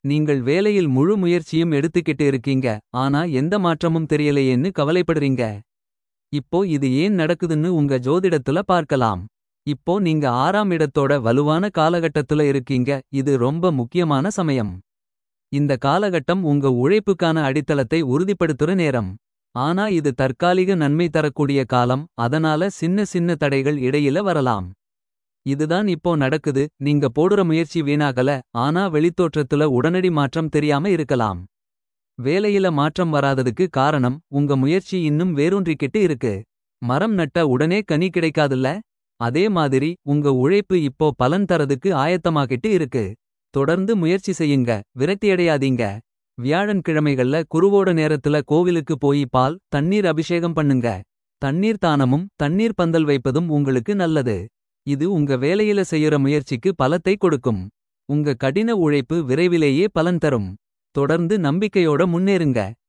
நீங்கள் வேலையில் முழு முயற்சியும் எடுத்துக்கிட்டு இருக்கீங்க ஆனா எந்த மாற்றமும் தெரியலையேன்னு கவலைப்படுறீங்க இப்போ இது ஏன் நடக்குதுன்னு உங்க ஜோதிடத்துல பார்க்கலாம் இப்போ நீங்க ஆறாம் இடத்தோட வலுவான காலகட்டத்துல இருக்கீங்க இது ரொம்ப முக்கியமான சமயம் இந்த காலகட்டம் உங்க உழைப்புக்கான அடித்தளத்தை உறுதிப்படுத்துற நேரம் ஆனா இது தற்காலிக நன்மை தரக்கூடிய காலம் அதனால சின்ன சின்ன தடைகள் இடையில வரலாம் இதுதான் இப்போ நடக்குது நீங்க போடுற முயற்சி வீணாகல ஆனா வெளித்தோற்றத்துல உடனடி மாற்றம் தெரியாம இருக்கலாம் வேலையில மாற்றம் வராததுக்கு காரணம் உங்க முயற்சி இன்னும் வேரூன்றிக்கிட்டு இருக்கு மரம் நட்ட உடனே கனி கிடைக்காதுல்ல அதே மாதிரி உங்க உழைப்பு இப்போ பலன் தரதுக்கு ஆயத்தமாகிட்டு இருக்கு தொடர்ந்து முயற்சி செய்யுங்க விரக்தியடையாதீங்க வியாழன்கிழமைகள்ல குருவோட நேரத்துல கோவிலுக்கு போய் பால் தண்ணீர் அபிஷேகம் பண்ணுங்க தண்ணீர் தானமும் தண்ணீர் பந்தல் வைப்பதும் உங்களுக்கு நல்லது இது உங்க வேலையில செய்யற முயற்சிக்கு பலத்தை கொடுக்கும் உங்க கடின உழைப்பு விரைவிலேயே பலன் தரும் தொடர்ந்து நம்பிக்கையோட முன்னேறுங்க